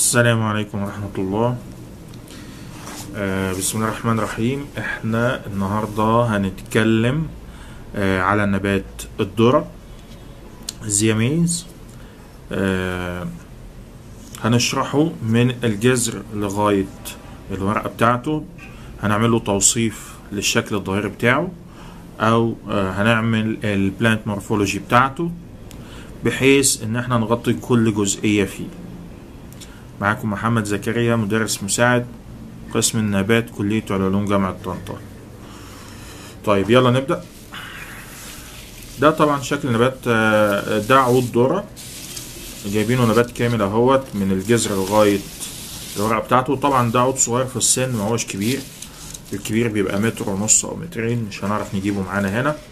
السلام عليكم ورحمة الله آه بسم الله الرحمن الرحيم احنا النهاردة هنتكلم آه على نبات الذرة الزياميز آه هنشرحه من الجذر لغاية الورقة بتاعته هنعمل له توصيف للشكل الظاهري بتاعه او آه هنعمل البلانت مورفولوجي بتاعته بحيث ان احنا نغطي كل جزئية فيه معاكم محمد زكريا مدرس مساعد قسم النبات كلية علوم جامعة طنطا طيب يلا نبدأ ده طبعا شكل نبات آه، ده عود ذرة جايبينه نبات كامل اهوت من الجذر لغاية الورقة بتاعته طبعا ده عود صغير في السن ما هوش كبير الكبير بيبقى متر ونص او مترين مش هنعرف نجيبه معانا هنا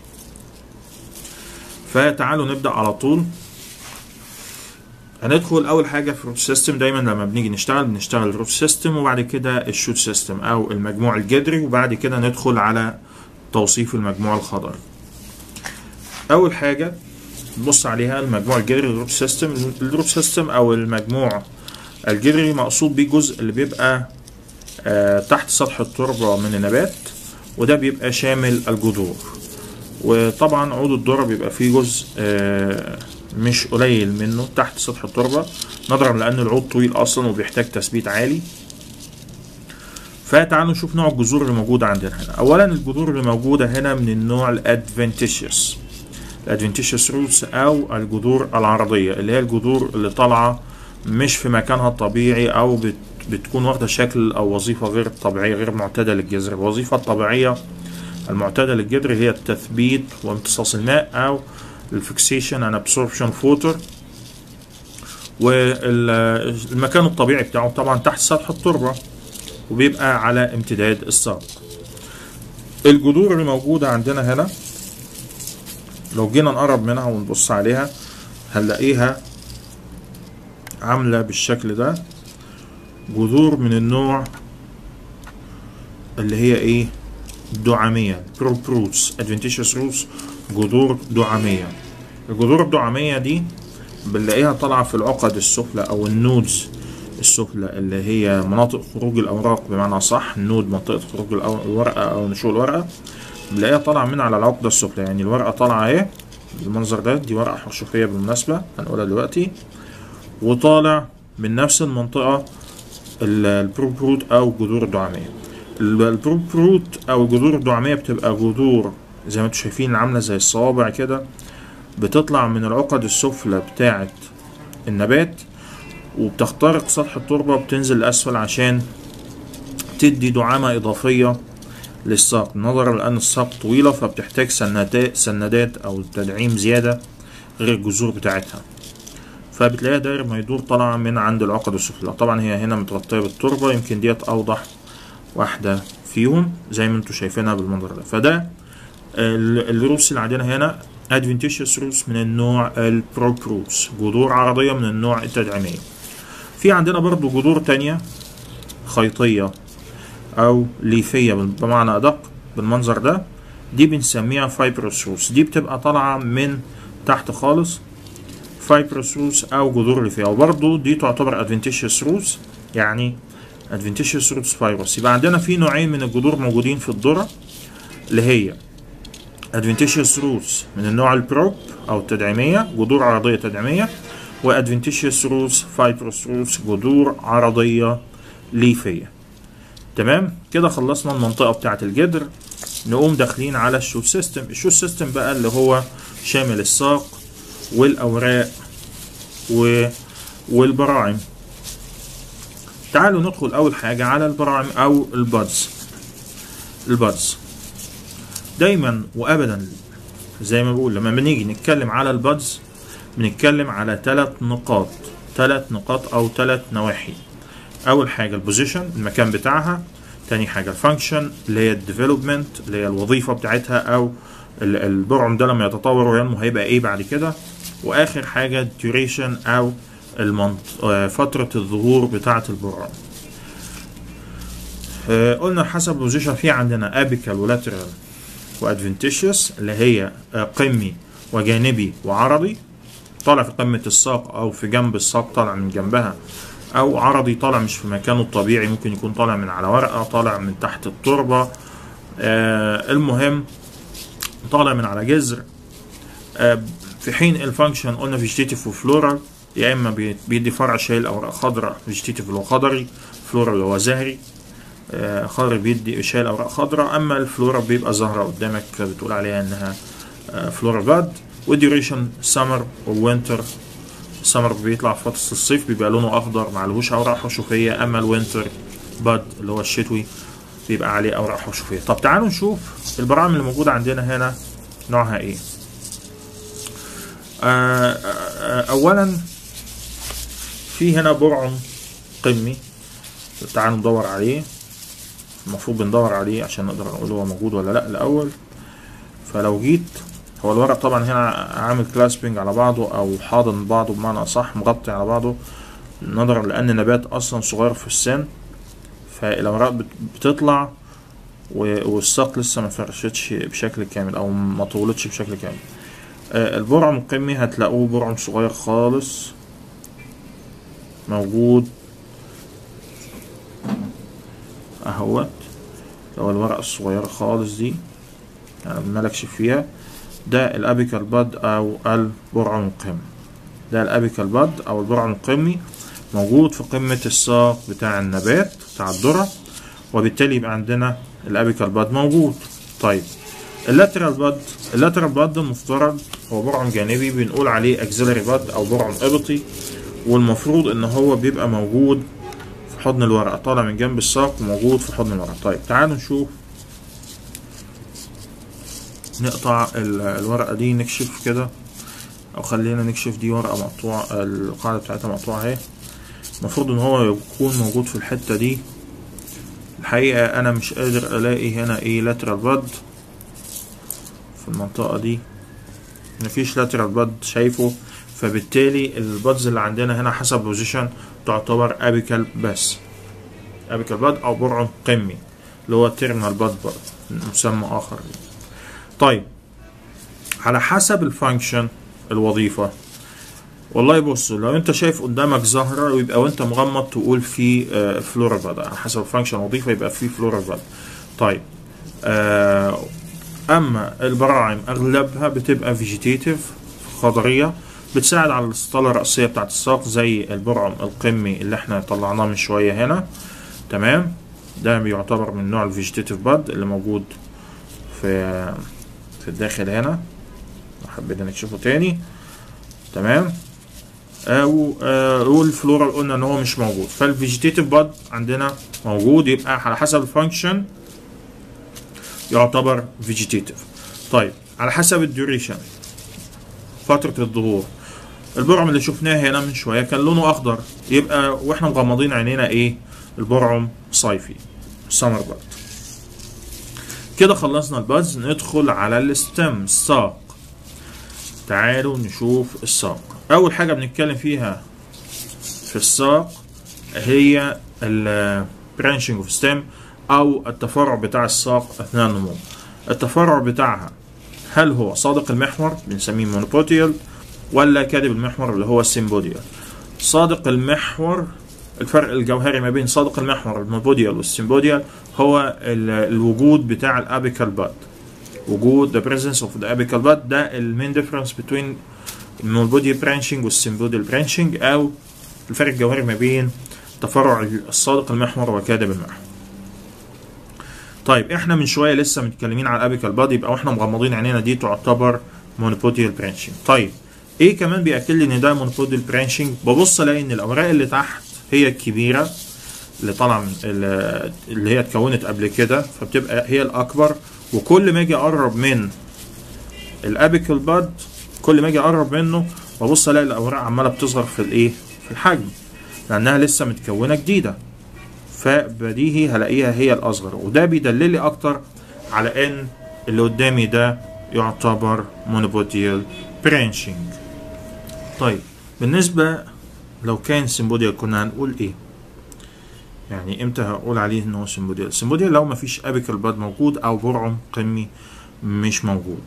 فتعالوا نبدأ على طول هندخل اول حاجه في الروت سيستم دايما لما بنيجي نشتغل بنشتغل الروت سيستم وبعد كده الشوت سيستم او المجموع الجذري وبعد كده ندخل على توصيف المجموع الخضري اول حاجه نبص عليها المجموع الجذري الروت سيستم الروت سيستم او المجموع الجذري مقصود بيه الجزء اللي بيبقى آه تحت سطح التربه من النبات وده بيبقى شامل الجذور وطبعا عود الذره بيبقى فيه جزء آه مش قليل منه تحت سطح التربة نظرا لأن العود طويل أصلا وبيحتاج تثبيت عالي فتعالوا نشوف نوع الجذور اللي موجودة عندنا هنا أولا الجذور اللي موجودة هنا من النوع الادفنتيشيوس الادفنتيشيوس روتس أو الجذور العرضية اللي هي الجذور اللي طالعة مش في مكانها الطبيعي أو بت بتكون واخدة شكل أو وظيفة غير طبيعية غير معتادة للجذر الوظيفة الطبيعية المعتادة للجذر هي التثبيت وامتصاص الماء أو الفيكسيشن اند ابسوربشن اوف ووتر والمكان الطبيعي بتاعه طبعا تحت سطح التربه وبيبقى على امتداد الساق الجذور اللي موجوده عندنا هنا لو جينا نقرب منها ونبص عليها هنلاقيها عامله بالشكل ده جذور من النوع اللي هي ايه دعاميه بروبروتس ادفنتيشس روتس جذور دعامية الجذور الدعامية دي بنلاقيها طالعة في العقد السفلى أو النودز السفلى اللي هي مناطق خروج الأوراق بمعنى صح النود منطقة خروج الورقة أو نشوء الورقة بنلاقيها طالعة من على العقدة السفلى يعني الورقة طالعة أهي بالمنظر ده دي ورقة حرشفية بالمناسبة هنقولها دلوقتي وطالع من نفس المنطقة البروبروت أو جذور الدعامية البروبروت أو الجذور الدعامية بتبقى جذور زي ما انتم شايفين عامله زي الصوابع كده بتطلع من العقد السفلى بتاعه النبات وبتخترق سطح التربه بتنزل لاسفل عشان تدي دعامه اضافيه للساق نظرا لان الساق طويله فبتحتاج سندات سندات او تدعيم زياده غير الجذور بتاعتها فبتلاقيها داير ما يدور طالعه من عند العقد السفلى طبعا هي هنا متغطيه بالتربه يمكن ديت اوضح واحده فيهم زي ما انتم شايفينها بالمنظر ده فده الروس اللي عندنا هنا ادفنتيشيوس روس من النوع البروبروس جذور عرضية من النوع التدعيمية في عندنا برضو جذور تانية خيطية أو ليفية بمعنى أدق بالمنظر ده دي بنسميها فايبروس روس دي بتبقى طالعة من تحت خالص فايبروس روس أو جذور ليفية وبرضو دي تعتبر ادفنتيشيوس روس يعني ادفنتيشيوس روس فايبروس يبقى عندنا في نوعين من الجذور موجودين في الذرة اللي هي adventitious roots من النوع البروب أو التدعيمية جذور عرضية تدعيمية و adventitious roots fibrous roots جذور عرضية ليفية تمام كده خلصنا المنطقة بتاعة الجدر نقوم داخلين على الشوت سيستم الشوت سيستم بقى اللي هو شامل الساق والأوراق و... والبراعم تعالوا ندخل أول حاجة على البراعم أو البادز البادز دايما وابدا زي ما بقول لما بنيجي نتكلم على البادز بنتكلم على ثلاث نقاط ثلاث نقاط او ثلاث نواحي اول حاجه البوزيشن المكان بتاعها تاني حاجه الفانكشن اللي هي الديفلوبمنت اللي هي الوظيفه بتاعتها او البرعم ده لما يتطور وينمو هيبقى ايه بعد كده واخر حاجه الديوريشن او المنط... فتره الظهور بتاعه البرعم قلنا حسب البوزيشن في عندنا ابيكال ولاترال وادفنتيشيوس اللي هي قمي وجانبي وعرضي طالع في قمة الساق أو في جنب الساق طالع من جنبها او عرضي طالع مش في مكانه الطبيعي ممكن يكون طالع من على ورقه طالع من تحت التربه آه المهم طالع من على جذر آه في حين الفانكشن قلنا فيجيتيف وفلورال يا اما بي- بيدي فرع شايل اوراق خضراء فيجيتيف اللي هو خضري فلورال اللي هو زهري آه، خضري بيدي شايل اوراق خضراء اما الفلورا بيبقى ظاهره قدامك بتقول عليها انها فلورا باد والديوريشن سمر ووينتر السمر بيطلع في فتره الصيف بيبقى لونه اخضر معلهوش اوراق حشوفيه اما الوينتر باد اللي هو الشتوي بيبقى عليه اوراق حشوفيه طب تعالوا نشوف البراعم اللي موجوده عندنا هنا نوعها ايه آه، آه، اولا في هنا برعم قمي تعالوا ندور عليه المفروض بندور عليه عشان نقدر نقول هو موجود ولا لا الاول فلو جيت هو الورق طبعا هنا عامل كلاسبنج على بعضه او حاضن بعضه بمعنى اصح مغطي على بعضه نظرا لان النبات اصلا صغير في السن فالاوراق بت- بتطلع و- والساق لسه ما فرشتش بشكل كامل او ما طولتش بشكل كامل آه، البرعم القمي هتلاقوه برعم صغير خالص موجود اهوت لو الورقة الصغيرة خالص دي يعني مالكش فيها ده الابيكال باد او البرعم القمي ده الابيكال باد او البرعم القمي موجود في قمة الساق بتاع النبات بتاع الذرة وبالتالي يبقى عندنا الابيكال باد موجود طيب اللاترال باد اللاترال باد المفترض هو برعم جانبي بنقول عليه اكزيلري باد او برعم ابطي والمفروض ان هو بيبقى موجود في حضن الورقة طالع من جنب الساق وموجود في حضن الورقة طيب تعالوا نشوف نقطع ال- الورقة دي نكشف كده او خلينا نكشف دي ورقة مقطوعة القاعدة بتاعتها مقطوعة اهي المفروض ان هو يكون موجود في الحتة دي الحقيقة انا مش قادر الاقي هنا ايه لاترال باد في المنطقة دي مفيش لاترال باد شايفه فبالتالي البادز اللي عندنا هنا حسب بوزيشن تعتبر ابيكال بس ابيكال باد او برعم قمي اللي هو تيرمينال باد مسمى اخر طيب على حسب الفانكشن الوظيفة والله بص لو انت شايف قدامك زهرة ويبقى وانت مغمض تقول في فلورال باد على حسب الفانكشن الوظيفة يبقى في فلورال باد طيب آه اما البراعم اغلبها بتبقى فيجيتيتيف خضريه بتساعد على الاستطاله الرئيسيه بتاعت الساق زي البرعم القمي اللي احنا طلعناه من شويه هنا تمام ده بيعتبر من نوع الفيجيتيتيف باد اللي موجود في في الداخل هنا لو حبينا نكشفه تاني تمام او آه والفلورال قلنا ان هو مش موجود فالفيجيتيتيف باد عندنا موجود يبقى على حسب الفانكشن يعتبر فيجيتيتيف طيب على حسب الديوريشن فترة الظهور البرعم اللي شفناه هنا من شوية كان لونه أخضر يبقى وإحنا مغمضين عينينا إيه البرعم صيفي سمر باد كده خلصنا الباز ندخل على الستم الساق تعالوا نشوف الساق أول حاجة بنتكلم فيها في الساق هي ال branching of stem او التفرع بتاع الساق اثناء النمو التفرع بتاعها هل هو صادق المحور بنسميه مونوبوديال ولا كاذب المحور اللي هو السيمبوديال صادق المحور الفرق الجوهري ما بين صادق المحور المونوبوديال والسيمبوديال هو ال- الوجود بتاع الابيكال باد وجود the presence of the apical bud ده المين difference between المونوبوديال برانشنج والسيمبوديال برانشنج او الفرق الجوهري ما بين تفرع الصادق المحور وكاذب المحور طيب احنا من شويه لسه متكلمين على الابيكال بادي يبقى واحنا مغمضين عينينا دي تعتبر مونوبوديال برانشنج طيب ايه كمان بياكد لي ان ده مونوبوديال برانشنج ببص الاقي ان الاوراق اللي تحت هي الكبيره اللي طالعه من ال- اللي هي اتكونت قبل كده فبتبقى هي الاكبر وكل ما اجي اقرب من الابيكال باد كل ما اجي اقرب منه ببص الاقي الاوراق عماله بتصغر في الايه في الحجم لانها لسه متكونه جديده فبديهي هلاقيها هي الاصغر وده بيدلل لي اكتر على ان اللي قدامي ده يعتبر مونوبوديال برانشنج طيب بالنسبه لو كان سيمبوديال كنا هنقول ايه يعني امتى هقول عليه ان هو سيمبوديال سيمبوديال لو مفيش ابيكال باد موجود او برعم قمي مش موجود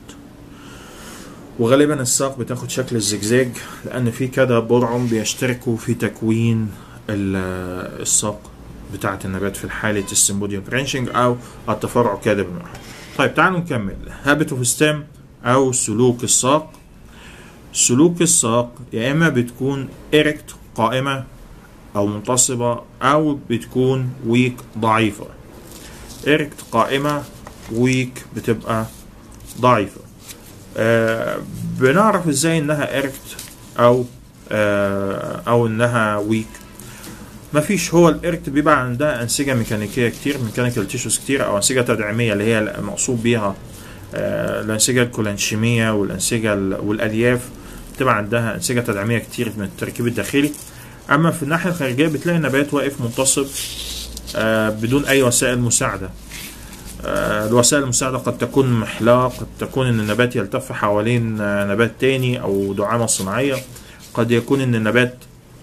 وغالبا الساق بتاخد شكل الزجزاج لان في كده برعم بيشتركوا في تكوين ال- الساق بتاعة النبات في حالة السيمبوديوم برانشنج أو التفرع كادر واحد. طيب تعالوا نكمل هابت اوف ستيم أو سلوك الساق سلوك الساق يا إما بتكون إركت قائمة أو منتصبة أو بتكون ويك ضعيفة إركت قائمة ويك بتبقى ضعيفة آه بنعرف ازاي انها إركت أو آه أو انها ويك مفيش هو الإركت بيبقى عندها أنسجة ميكانيكية كتير ميكانيكال تيشوز كتير أو أنسجة تدعيمية اللي هي المقصود بيها آه الأنسجة الكولانشيمية والأنسجة ال- والألياف بتبقى عندها أنسجة تدعيمية كتير من التركيب الداخلي أما في الناحية الخارجية بتلاقي النبات واقف منتصب آه بدون أي وسائل مساعدة آه، الوسائل المساعدة قد تكون محلاق قد تكون ان النبات يلتف حوالين آه، نبات تاني او دعامة صناعية قد يكون ان النبات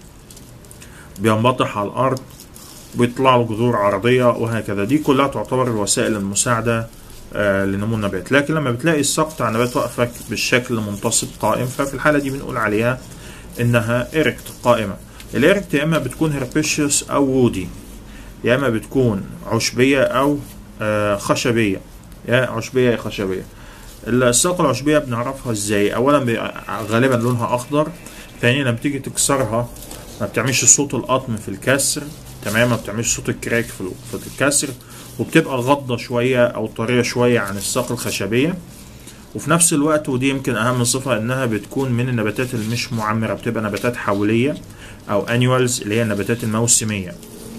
بينبطح على الارض بيطلع له جذور عرضية وهكذا دي كلها تعتبر الوسائل المساعدة آه، لنمو النبات لكن لما بتلاقي الساق بتاع النبات واقفة بالشكل منتصب قائم ففي الحالة دي بنقول عليها انها إركت قائمة الإركت يا اما بتكون هربيشيوس او وودي يا اما بتكون عشبية او آه، خشبية يا عشبية يا خشبية الساق العشبية بنعرفها ازاي اولا بيبقى غالبا لونها اخضر ثانيا لما تيجي تكسرها ما بتعملش صوت القطم في الكسر تمام ما بتعملش صوت الكراك في ال- في الكسر وبتبقى غضة شوية او طرية شوية عن الساق الخشبية وفي نفس الوقت ودي يمكن اهم صفة انها بتكون من النباتات اللي مش معمرة بتبقى نباتات حولية او انيوالز اللي هي النباتات الموسمية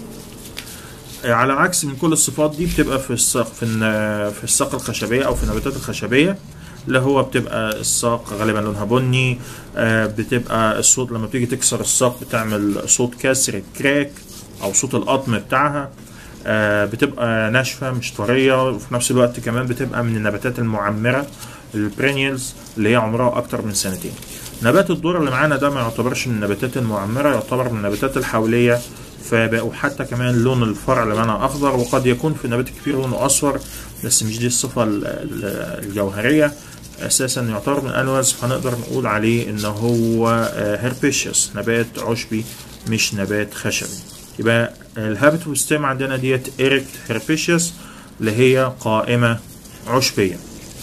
على العكس من كل الصفات دي بتبقى في الساق في الن- في الساق الخشبيه او في النباتات الخشبيه اللي هو بتبقى الساق غالبا لونها بني آه، بتبقى الصوت لما بتيجي تكسر الساق بتعمل صوت كسر كراك او صوت القطم بتاعها آه، بتبقى ناشفه مش طريه وفي نفس الوقت كمان بتبقى من النباتات المعمره البرينيالز اللي هي عمرها اكتر من سنتين نبات الذره اللي معانا ده ما يعتبرش من النباتات المعمره يعتبر من النباتات الحوليه فبقوا حتى كمان لون الفرع اللي معانا اخضر وقد يكون في النبات الكبير لونه اصفر بس مش دي الصفه ال- ال- الجوهريه اساسا يعتبر من انوالز فنقدر نقول عليه ان هو هيربيشيوس نبات عشبي مش نبات خشبي يبقى الهابت والستيم عندنا ديت ايريكت هيربيشيوس اللي هي قائمه عشبيه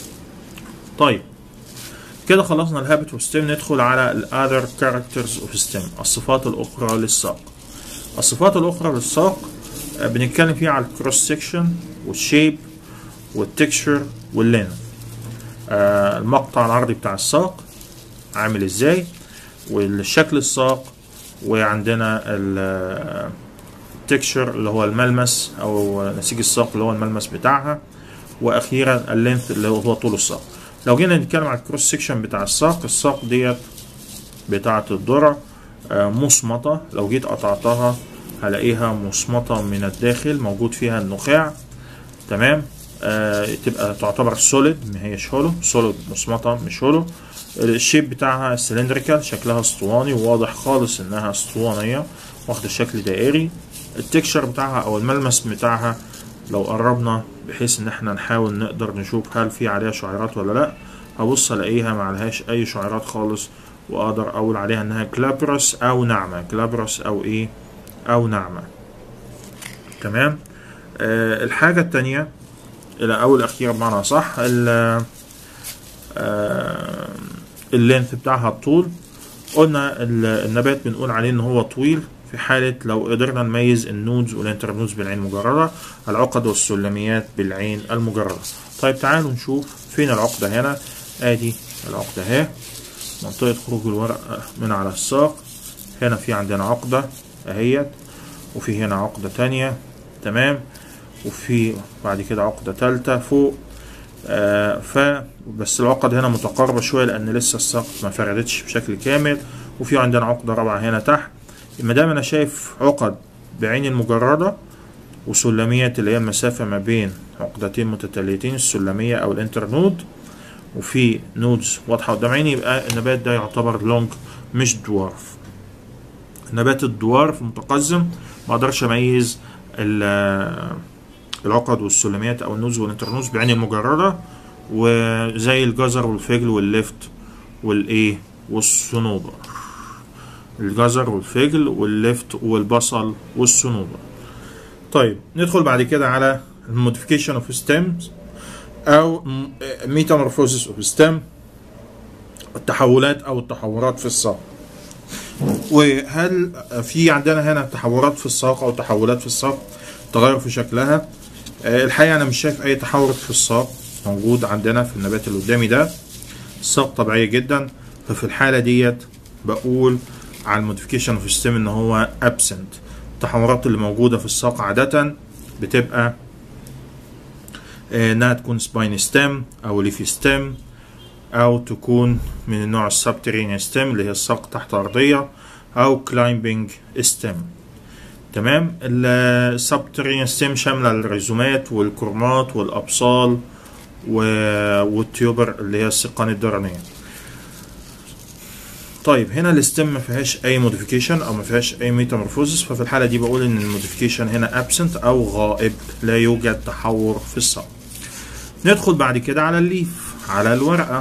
طيب كده خلصنا الهابت والستيم ندخل على الاذر كاركترز اوف ستيم الصفات الاخرى للساق الصفات الاخرى للساق آه، بنتكلم فيها على الكروس سيكشن والشيب والتكشر واللين آه، المقطع العرضي بتاع الساق عامل ازاي والشكل الساق وعندنا التكشر اللي هو الملمس او نسيج الساق اللي هو الملمس بتاعها واخيرا اللينث اللي هو طول الساق لو جينا نتكلم على الكروس سيكشن بتاع الساق الساق ديت بتاعة الذرة آه، مصمتة لو جيت قطعتها هلاقيها مصمتة من الداخل موجود فيها النخاع تمام آه تبقى تعتبر سوليد ما هيش هولو سوليد مصمتة مش هولو الشيب بتاعها سلندريكال شكلها اسطواني وواضح خالص انها اسطوانية واخدة شكل دائري التكشر بتاعها او الملمس بتاعها لو قربنا بحيث ان احنا نحاول نقدر نشوف هل في عليها شعيرات ولا لا هبص الاقيها ما عليهاش اي شعيرات خالص واقدر اقول عليها انها كلابروس او ناعمة كلابروس او ايه او ناعمة تمام آه الحاجة التانية الى او الاخيرة بمعنى صح ال- آه اللينث بتاعها الطول قلنا ال- النبات بنقول عليه ان هو طويل في حالة لو قدرنا نميز النودز والانترنودز بالعين المجردة العقد والسلميات بالعين المجردة طيب تعالوا نشوف فين العقدة هنا ادي العقدة اهي منطقة خروج الورق من على الساق هنا في عندنا عقدة اهيت وفي هنا عقدة تانية تمام وفي بعد كده عقدة تالتة فوق آه ف بس العقد هنا متقاربة شوية لأن لسه الساق ما فردتش بشكل كامل وفي عندنا عقدة رابعة هنا تحت ما دام أنا شايف عقد بعين المجردة وسلميات اللي هي المسافة ما بين عقدتين متتاليتين السلمية أو الانترنود وفي نودز واضحة قدام عيني يبقى النبات ده يعتبر لونج مش دوارف نبات الدوارف متقزم ما اقدرش اميز ال- العقد والسلميات او النوز والانترنوز بعين المجردة وزي الجزر والفجل واللفت والايه والصنوبر الجزر والفجل واللفت والبصل والصنوبر طيب ندخل بعد كده على الموديفيكيشن اوف ستيمز او ميتامورفوزيس اوف ستيم التحولات او التحورات في الساق وهل في عندنا هنا تحورات في الساق او تحولات في الساق تغير في شكلها آه، الحقيقه انا مش شايف اي تحول في الساق موجود عندنا في النبات اللي قدامي ده الساق طبيعيه جدا ففي الحاله ديت بقول على الموديفيكيشن اوف ستيم ان هو ابسنت التحورات اللي موجوده في الساق عاده بتبقى آه، انها تكون سباين ستيم او ليفي ستيم او تكون من النوع السبترينيان ستيم اللي هي الساق تحت ارضيه او كلايمبنج ستيم تمام السبترينيان ستيم شامله الريزومات والكرمات والابصال و- والتيوبر اللي هي السقان الدرنيه طيب هنا الستيم ما فيهاش اي موديفيكيشن او ما فيهاش اي ميتامورفوزس ففي الحاله دي بقول ان الموديفيكيشن هنا ابسنت او غائب لا يوجد تحور في الساق ندخل بعد كده على الليف على الورقه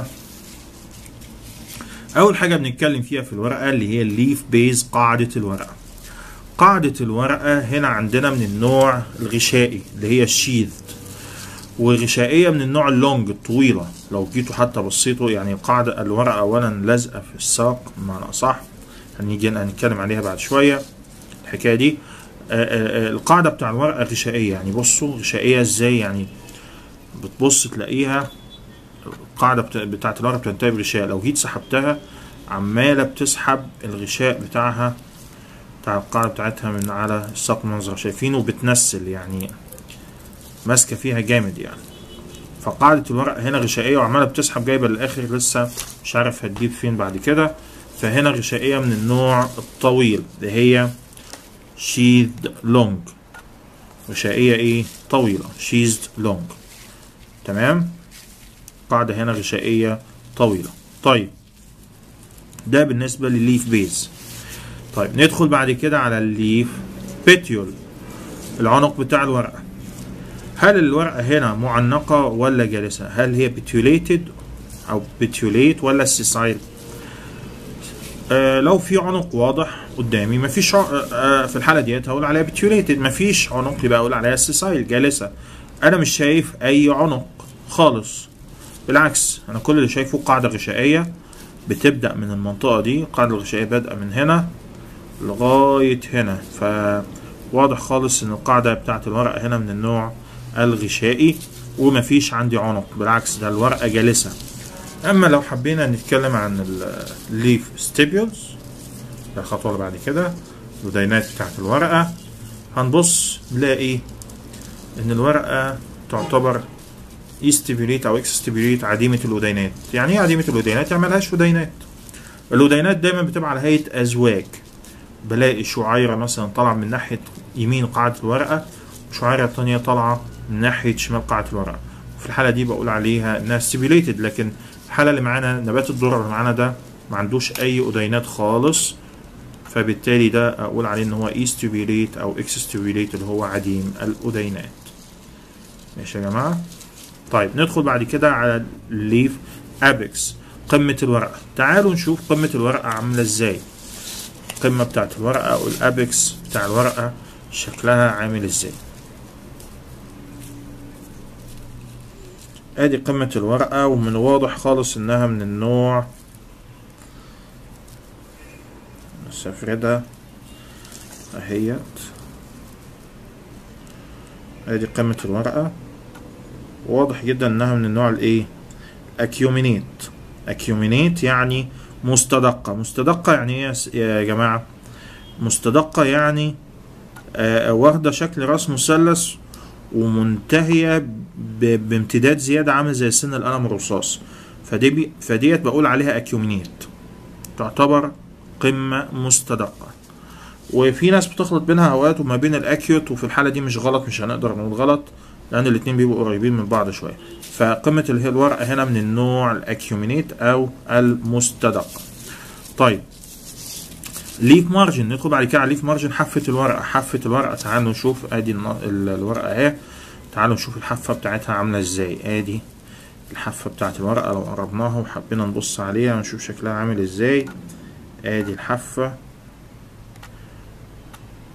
اول حاجه بنتكلم فيها في الورقه اللي هي الليف بيز قاعده الورقه قاعده الورقه هنا عندنا من النوع الغشائي اللي هي الشيذ وغشائيه من النوع اللونج الطويله لو جيتوا حتى بصيتوا يعني قاعده الورقه اولا لازقه في الساق بمعنى اصح هنيجي هنتكلم عليها بعد شويه الحكايه دي آه، آه، آه، القاعده بتاع الورقه غشائيه يعني بصوا غشائيه ازاي يعني بتبص تلاقيها القاعده بتا- بتاعت الورقه بتنتهي بغشاء لو جيت سحبتها عماله بتسحب الغشاء بتاعها بتاع القاعده بتاعتها من على الساق منظر شايفينه بتنسل يعني ماسكه فيها جامد يعني فقاعدة الورق هنا غشائية وعمالة بتسحب جايبة للآخر لسه مش عارف هتجيب فين بعد كده فهنا غشائية من النوع الطويل اللي هي شيد لونج غشائية ايه طويلة شيزد لونج تمام قاعدة هنا غشائية طويلة طيب ده بالنسبة للليف بيز طيب ندخل بعد كده على الليف بيتيول العنق بتاع الورقة هل الورقة هنا معنقة ولا جالسة؟ هل هي بتيوليتد أو بتيوليت ولا سيسايل؟ آه لو في عنق واضح قدامي مفيش ع- آه في الحالة ديت هقول عليها بتيوليتد مفيش عنق يبقى أقول عليها سيسايل جالسة أنا مش شايف أي عنق خالص بالعكس أنا كل اللي شايفه قاعدة غشائية بتبدأ من المنطقة دي القاعدة الغشائية بادئة من هنا لغاية هنا فواضح خالص إن القاعدة بتاعت الورقة هنا من النوع الغشائي ومفيش عندي عنق بالعكس ده الورقة جالسة أما لو حبينا نتكلم عن الليف ستيبيولز الخطوة اللي بعد كده الودينات بتاعت الورقة هنبص نلاقي إن الورقة تعتبر ايستيبيوليت أو اكستيبيوليت عديمة الودينات يعني إيه عديمة الودينات؟ يعني ملهاش ودينات الودينات دايما بتبقى على هيئة أزواج بلاقي شعيرة مثلا طالعة من ناحية يمين قاعدة الورقة وشعيرة تانية طالعة من ناحية شمال قاعدة الورقة في الحالة دي بقول عليها انها ستيبيوليتد لكن الحالة اللي معانا نبات الذرة اللي معانا ده ما عندوش أي أدينات خالص فبالتالي ده أقول عليه إن هو ايستيبيوليت أو اكستيبيوليت اللي هو عديم الأدينات ماشي يا جماعة طيب ندخل بعد كده على الليف ابيكس قمة الورقة تعالوا نشوف قمة الورقة عاملة ازاي القمة بتاعت الورقة أو الابيكس بتاع الورقة شكلها عامل ازاي ادي قمة الورقة ومن واضح خالص انها من النوع السفردة اهيت ادي قمة الورقة واضح جدا انها من النوع الايه اكيومينيت اكيومينيت يعني مستدقة مستدقة يعني ايه يا س- يا جماعة مستدقة يعني آه، واخدة شكل راس مثلث ومنتهية ب- بامتداد زيادة عامل زي سن القلم الرصاص فدي بي فديت بقول عليها اكيومينيت تعتبر قمة مستدقة وفي ناس بتخلط بينها اوقات وما بين الاكيوت وفي الحالة دي مش غلط مش هنقدر نقول غلط لان الاتنين بيبقوا قريبين من بعض شوية فقمة اللي هي الورقة هنا من النوع الاكيومينيت او المستدقة طيب ليف مارجن ندخل بعد كده على ليف مارجن حافة الورقة حافة الورقة تعالوا نشوف ادي الن- ال- الورقة اهي تعالوا نشوف الحافة بتاعتها عاملة ازاي ادي الحافة بتاعت الورقة لو قربناها وحبينا نبص عليها ونشوف شكلها عامل ازاي ادي الحافة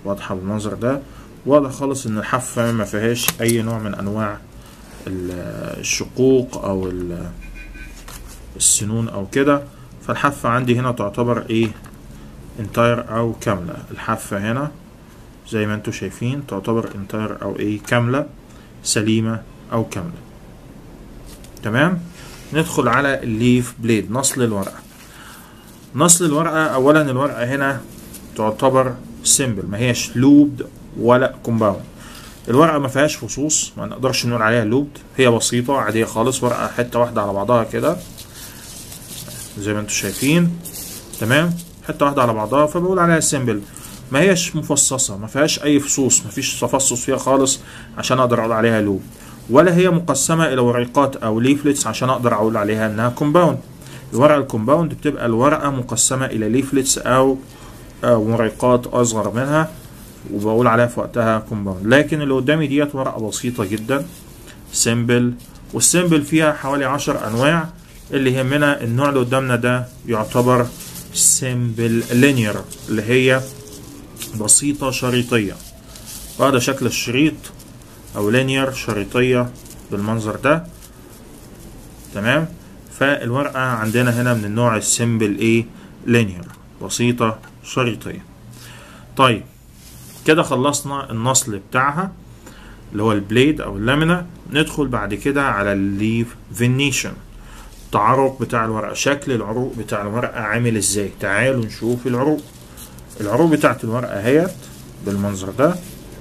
واضحة بالمنظر ده واضح خالص ان الحافة ما فيهاش اي نوع من انواع ال- الشقوق او ال- السنون او كده فالحافة عندي هنا تعتبر ايه انتاير او كاملة الحافة هنا زي ما انتم شايفين تعتبر انتاير او ايه كاملة سليمة او كاملة تمام ندخل على الليف بليد نصل الورقة نصل الورقة اولا الورقة هنا تعتبر سيمبل ما هيش لوبد ولا كومباوند الورقة ما فيهاش فصوص ما نقدرش نقول عليها لوبد هي بسيطة عادية خالص ورقة حتة واحدة على بعضها كده زي ما انتم شايفين تمام حته واحده على بعضها فبقول عليها سيمبل ما هيش مفصصه ما فيهاش اي فصوص ما فيش تفصص فيها خالص عشان اقدر اقول عليها لوب ولا هي مقسمه الى ورقات او ليفلتس عشان اقدر اقول عليها انها كومباوند الورقه الكومباوند بتبقى الورقه مقسمه الى ليفلتس او أو ورقات اصغر منها وبقول عليها في وقتها كومباوند لكن اللي قدامي ديت ورقه بسيطه جدا سيمبل والسيمبل فيها حوالي عشر انواع اللي يهمنا النوع اللي قدامنا ده يعتبر سيمبل لينير اللي هي بسيطة شريطية وهذا شكل الشريط أو لينير شريطية بالمنظر ده تمام فالورقة عندنا هنا من النوع السيمبل ايه لينير بسيطة شريطية طيب كده خلصنا النصل بتاعها اللي هو البليد او اللامينا ندخل بعد كده على الليف فينيشن التعرق بتاع الورقة شكل العروق بتاع الورقة عامل ازاي تعالوا نشوف العروق العروق بتاعت الورقة اهيت بالمنظر ده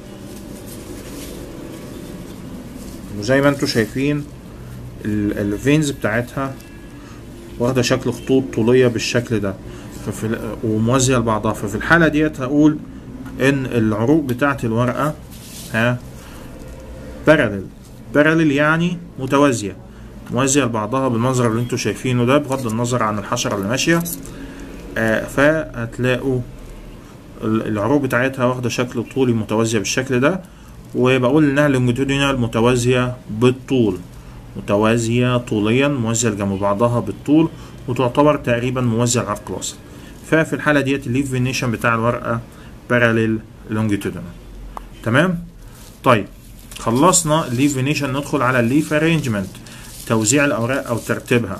وزي ما انتوا شايفين ال- الفينز بتاعتها واخدة شكل خطوط طولية بالشكل ده ففي ال- وموازية لبعضها ففي الحالة ديت هقول ان العروق بتاعت الورقة ها باراليل باراليل يعني متوازية موازية لبعضها بالمنظر اللي انتوا شايفينه ده بغض النظر عن الحشرة اللي ماشية آه فهتلاقوا ال- العروق بتاعتها واخدة شكل طولي متوازية بالشكل ده وبقول انها لونجيتودينال متوازية بالطول متوازية طوليا موازية لجنب بعضها بالطول وتعتبر تقريبا موازية للعرق الوسط ففي الحالة ديت الليف فينيشن بتاع الورقة باراليل لونجيتودينال تمام طيب خلصنا الليف فينيشن ندخل على الليف ارينجمنت توزيع الاوراق او ترتيبها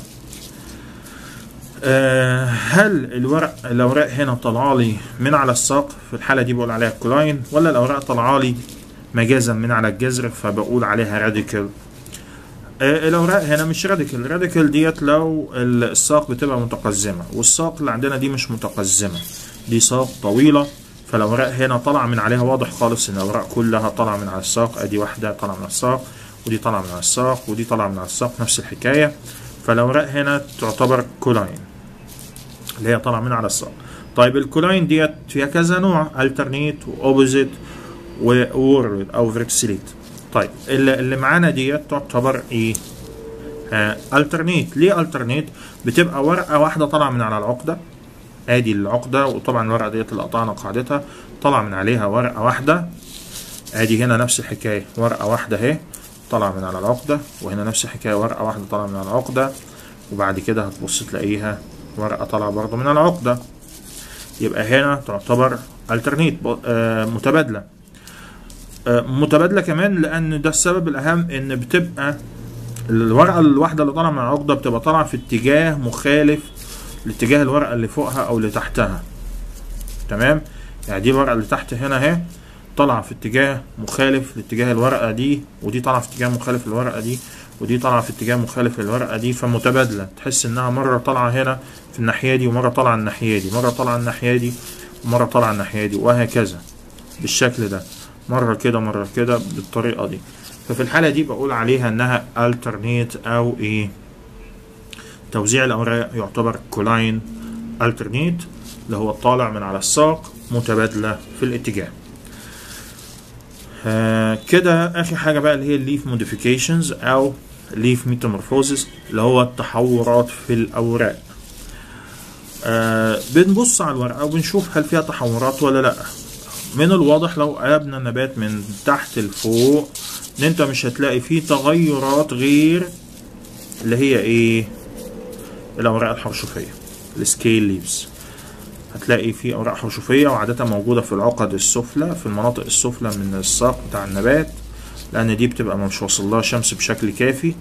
آه هل الورق الاوراق هنا طالعه لي من على الساق في الحاله دي بقول عليها كولاين ولا الاوراق طالعه لي مجازا من على الجذر فبقول عليها راديكال آه الاوراق هنا مش راديكال راديكال ديت لو الساق بتبقى متقزمه والساق اللي عندنا دي مش متقزمه دي ساق طويله فالاوراق هنا طالعه من عليها واضح خالص ان الاوراق كلها طالعه من على الساق ادي واحده طالعه من الساق ودي طالعه من على الساق ودي طالعه من على الساق نفس الحكايه فالاوراق هنا تعتبر كولاين اللي هي طالعه من على الساق طيب الكولاين ديت فيها كذا نوع الترنيت واوبوزيت وورد او فيركسيليت طيب اللي, اللي معانا ديت تعتبر ايه آه الترنيت ليه الترنيت بتبقى ورقه واحده طالعه من على العقده ادي العقده وطبعا الورقه ديت اللي قطعنا قاعدتها طلع من عليها ورقه واحده ادي هنا نفس الحكايه ورقه واحده اهي طالعه من على العقده وهنا نفس الحكايه ورقه واحده طالعه من على العقده وبعد كده هتبص تلاقيها ورقه طالعه برضه من العقده يبقى هنا تعتبر الترنيت آه متبادله آه متبادله كمان لان ده السبب الاهم ان بتبقى الورقه الواحده اللي طالعه من العقده بتبقى طالعه في اتجاه مخالف لاتجاه الورقه اللي فوقها او اللي تحتها تمام يعني دي الورقه اللي تحت هنا اهي طالعه في اتجاه مخالف لاتجاه الورقه دي ودي طالعه في اتجاه مخالف للورقه دي ودي طالعه في اتجاه مخالف للورقه دي فمتبادله تحس انها مره طالعه هنا في الناحيه دي ومره طالعه الناحيه دي مره طالعه الناحيه دي ومره طالعه الناحيه دي وهكذا بالشكل ده مره كده مره كده بالطريقه دي ففي الحاله دي بقول عليها انها alternate او ايه توزيع الاوراق يعتبر كولاين alternate اللي هو الطالع من على الساق متبادله في الاتجاه آه كده اخر حاجه بقى اللي هي الليف موديفيكيشنز او ليف ميتامورفوزيس اللي هو التحورات في الاوراق آه بنبص على الورقه وبنشوف هل فيها تحورات ولا لا من الواضح لو قلبنا النبات من تحت لفوق ان انت مش هتلاقي فيه تغيرات غير اللي هي ايه الاوراق الحرشفيه السكيل ليفز هتلاقي في اوراق حرشفيه وعاده موجوده في العقد السفلى في المناطق السفلى من الساق بتاع النبات لان دي بتبقى مش واصل لها شمس بشكل كافي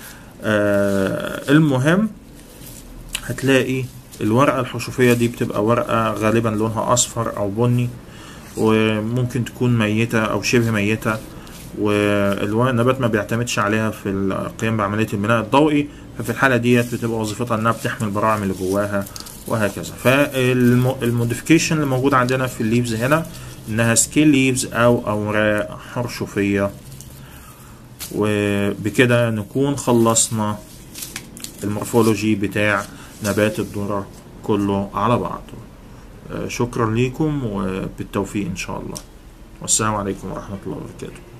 آه المهم هتلاقي الورقه الحرشفيه دي بتبقى ورقه غالبا لونها اصفر او بني وممكن تكون ميته او شبه ميته والنبات ما بيعتمدش عليها في القيام بعمليه البناء الضوئي ففي الحاله ديت بتبقى وظيفتها انها بتحمي البراعم اللي جواها وهكذا فالموديفيكيشن اللي موجود عندنا في الليفز هنا انها سكيل ليفز او اوراق حرشفيه وبكده نكون خلصنا المورفولوجي بتاع نبات الذره كله على بعضه شكرا لكم وبالتوفيق ان شاء الله والسلام عليكم ورحمه الله وبركاته